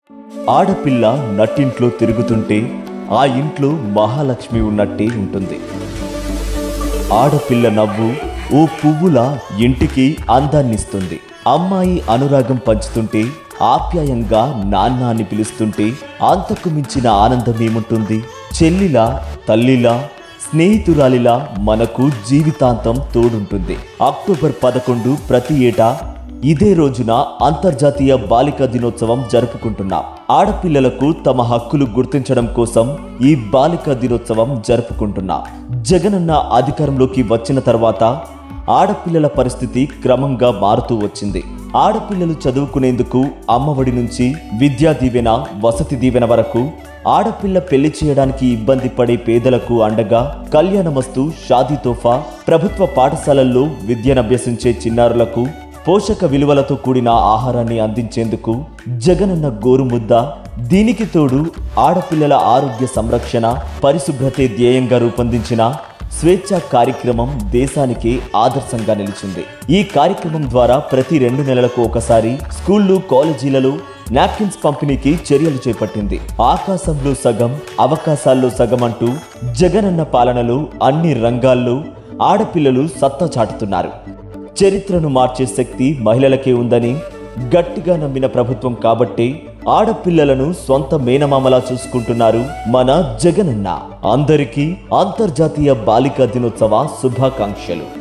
ఆడపిల్ల నట్టింట్లో తిరుగుతుంటే ఆ ఇంట్లో మహాలక్ష్మి ఉన్నట్టే ఉంటుంది ఆడపిల్ల నవ్వు ఓ పువ్వులా ఇంటికి అందాన్నిస్తుంది అమ్మాయి అనురాగం పంచుతుంటే ఆప్యాయంగా నాన్న అని పిలుస్తుంటే అంతకు మించిన ఆనందం ఏముంటుంది చెల్లిలా తల్లిలా స్నేహితురాలిలా మనకు జీవితాంతం తోడుంటుంది అక్టోబర్ పదకొండు ప్రతి ఏటా ఇదే రోజున అంతర్జాతీయ బాలికా దినోత్సవం జరుపుకుంటున్నాం ఆడపిల్లలకు తమ హక్కులు గుర్తించడం కోసం ఈ బాలికా దినోత్సవం జరుపుకుంటున్నాం జగనన్న అధికారంలోకి వచ్చిన తర్వాత ఆడపిల్లల పరిస్థితి క్రమంగా మారుతూ వచ్చింది ఆడపిల్లలు చదువుకునేందుకు అమ్మఒడి నుంచి విద్యా దీవెన వసతి దీవెన వరకు ఆడపిల్ల పెళ్లి చేయడానికి ఇబ్బంది పడే పేదలకు అండగా కళ్యాణమస్తు షాదీ తోఫా ప్రభుత్వ పాఠశాలల్లో విద్యనభ్యసించే చిన్నారులకు పోషక విలువలతో కూడిన ఆహారాన్ని అందించేందుకు జగనన్న గోరుముద్ద దీనికి తోడు ఆడపిల్లల ఆరోగ్య సంరక్షణ పరిశుభ్రతే ధ్యేయంగా రూపొందించిన స్వేచ్ఛ కార్యక్రమం దేశానికి ఆదర్శంగా నిలిచింది ఈ కార్యక్రమం ద్వారా ప్రతి రెండు నెలలకు ఒకసారి స్కూళ్ళు కాలేజీలలో నాప్కిన్స్ పంపిణీకి చర్యలు చేపట్టింది ఆకాశంలో సగం అవకాశాల్లో సగం అంటూ జగనన్న పాలనలో అన్ని రంగాల్లో ఆడపిల్లలు సత్తా చాటుతున్నారు చరిత్రను మార్చే శక్తి మహిళలకే ఉందని గట్టిగా నమ్మిన ప్రభుత్వం కాబట్టి ఆడపిల్లలను సొంత మేనమామలా చూసుకుంటున్నారు మన జగనన్న అందరికీ అంతర్జాతీయ బాలికా దినోత్సవ శుభాకాంక్షలు